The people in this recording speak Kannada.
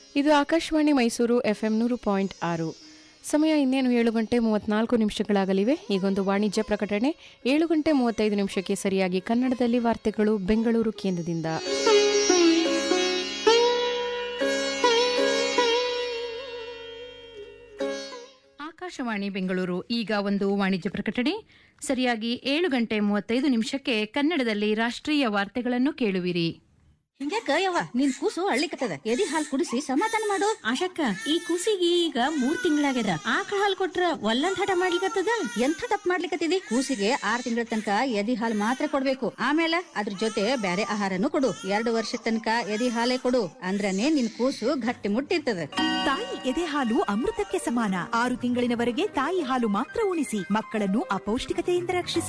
ಇದು ಆಕಾಶವಾಣಿ ಮೈಸೂರು ಎಫ್ಎಂ ನೂರು ಪಾಯಿಂಟ್ ಆರು ಸಮಯ ಇನ್ನೇನು ಏಳು ಗಂಟೆ ಮೂವತ್ನಾಲ್ಕು ನಿಮಿಷಗಳಾಗಲಿವೆ ಈಗೊಂದು ವಾಣಿಜ್ಯ ಪ್ರಕಟಣೆ ಏಳು ಗಂಟೆ ಮೂವತ್ತೈದು ನಿಮಿಷಕ್ಕೆ ಸರಿಯಾಗಿ ಕನ್ನಡದಲ್ಲಿ ವಾರ್ತೆಗಳು ಬೆಂಗಳೂರು ಕೇಂದ್ರದಿಂದ ಆಕಾಶವಾಣಿ ಬೆಂಗಳೂರು ಈಗ ಒಂದು ವಾಣಿಜ್ಯ ಪ್ರಕಟಣೆ ಸರಿಯಾಗಿ ಏಳು ಗಂಟೆ ಮೂವತ್ತೈದು ನಿಮಿಷಕ್ಕೆ ಕನ್ನಡದಲ್ಲಿ ರಾಷ್ಟ್ರೀಯ ವಾರ್ತೆಗಳನ್ನು ಕೇಳುವಿರಿ ಹಿಂಗ್ಯಾಕ ಯವ್ವ ನಿನ್ ಕೂಸು ಅಳ್ಳಿಕತ್ತದ ಎದಿ ಹಾಲ್ ಕುಡಿಸಿ ಸಮಾಧಾನ ಮಾಡು ಆಶಕ್ಕ ಈ ಕೂಸಿಗೆ ಈಗ ಮೂರ್ ತಿಂಗಳಾಗ್ಯದ ಆಕಳ ಹಾಲ್ ಕೊಟ್ರ ಒಲ್ಲಂದ್ ಹಠ ಮಾಡ್ಲಿಕತ್ತದ ಎಂಥ ತಪ್ಪು ಮಾಡ್ಲಿಕತ್ತಿದಿ ಕೂಸಿಗೆ ಆರ್ ತಿಂಗಳ ತನಕ ಎದಿ ಹಾಲ್ ಮಾತ್ರ ಕೊಡ್ಬೇಕು ಆಮೇಲೆ ಅದ್ರ ಜೊತೆ ಬ್ಯಾರೆ ಆಹಾರನು ಕೊಡು ಎರಡು ವರ್ಷ ತನಕ ಎದಿ ಹಾಲೇ ಕೊಡು ಅಂದ್ರನೇ ನಿನ್ ಕೂಸು ಗಟ್ಟಿ ಮುಟ್ಟಿರ್ತದ ತಾಯಿ ಎದೆ ಹಾಲು ಅಮೃತಕ್ಕೆ ಸಮಾನ ಆರು ತಿಂಗಳಿನವರೆಗೆ ತಾಯಿ ಹಾಲು ಮಾತ್ರ ಉಣಿಸಿ ಮಕ್ಕಳನ್ನು ಅಪೌಷ್ಟಿಕತೆಯಿಂದ ರಕ್ಷಿಸಿ